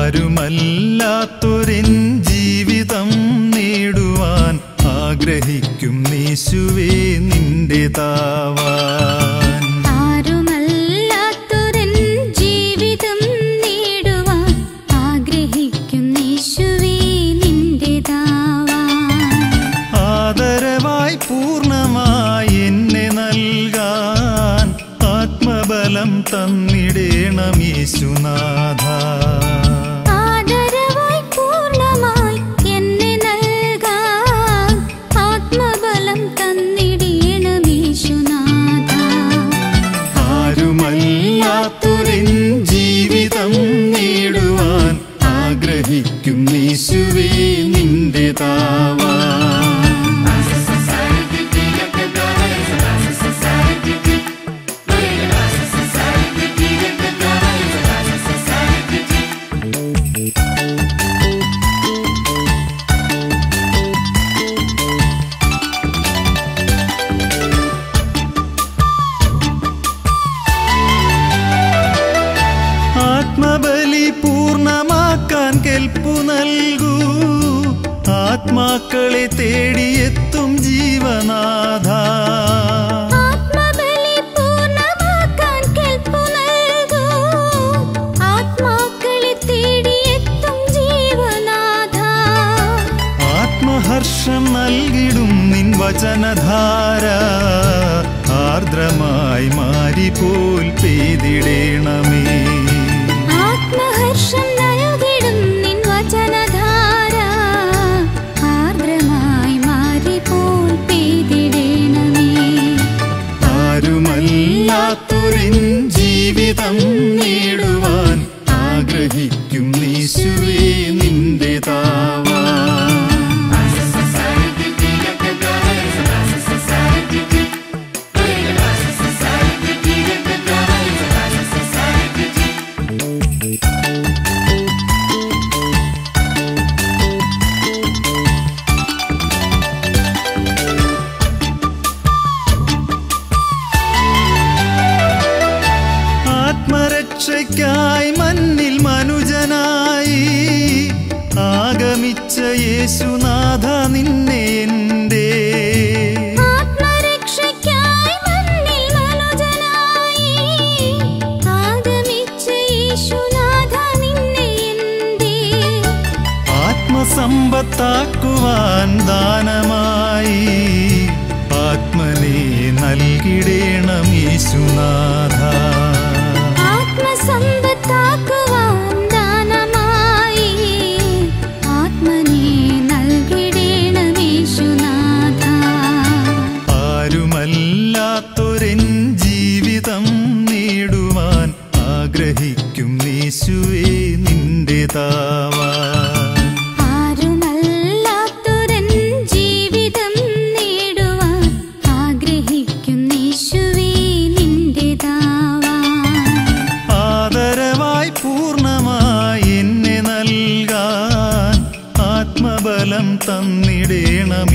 ആരുമല്ലാത്തൊരെൻ ജീവിതം നേടുവാൻ ആഗ്രഹിക്കും യേശുവേ നിന്റെ താവാൻ ആരുമല്ലാത്തൊരൻ ജീവിതം നേടുവാൻ ആഗ്രഹിക്കും യേശുവേ നിന്റേതാവാൻ ആദരവായി പൂർണ്ണമായി എന്നെ നൽകാൻ ആത്മബലം തന്നിടേണം യേശുനാഥ ആദരവായി പൂർണ്ണമായി എന്നെ നൽകാൻ ആത്മബലം തന്നിടേണം യേശുനാഥ ആരുമല്ലാത്തൊരെൻ ജീവിതം നേടുവാൻ ആഗ്രഹിക്കും യേശുവേ നിന്റെ താവാൻ ആത്മബലി പൂർണ്ണമാക്കാൻ കെൽപ്പു നൽകൂ ആത്മാക്കളെ തേടിയെത്തും ജീവനാഥ ആത്മബലി പൂർണ്ണമാക്കാൻ കെൽപ്പു നൽകൂ ആത്മാക്കളെ തേടിയെത്തും ജീവനാഥ ആത്മഹർഷം നൽകിടും നിൻ വചനധാര ആർദ്രമായി മാരിപോൽ പെയ്തിടേണമേ ആത്മഹർഷം നൽകിടും നിൻ വചനധാര ആർദ്രമായി മാറിപ്പോൽ പെയ്തിടേണമേ ആരുമല്ലാത്തൊരിൻ ജീവിതം നേടുവാൻ ആഗ്രഹിക്കും യേശുവേ നിന്റെ താവാൻ ആത്മരക്ഷയ്ക്കായി മണ്ണിൽ മനുജനായി ആഗമിച്ച യേശുനാഥ നിന്നെ എൻ്റെ ആത്മരക്ഷയ്ക്കായി മണ്ണിൽ മനുജനായി ആഗമിച്ച യേശുനാഥ നിന്നെ എന്തേ ആത്മസമ്പത്താക്കുവാൻ ദാനമായി ആത്മനെ നൽകിടേണം യേശുനാഥ ആത്മസമ്പത്താക്കുവാൻ ദാനമായി ആത്മനെ നൽകിടേണം യേശുനാഥ ആരുമല്ലാത്തൊരെൻ ജീവിതം നേടുവാൻ ആഗ്രഹിക്കും യേശുവേ നിന്റെ താവാൻ ആരുമല്ലാത്തൊരൻ ജീവിതം നേടുവാൻ ആഗ്രഹിക്കും യേശുവേ നിന്റേതാവാൻ ആദരവായി പൂർണ്ണമായി എന്നെ നൽകാൻ ആത്മബലം തന്നിടേണം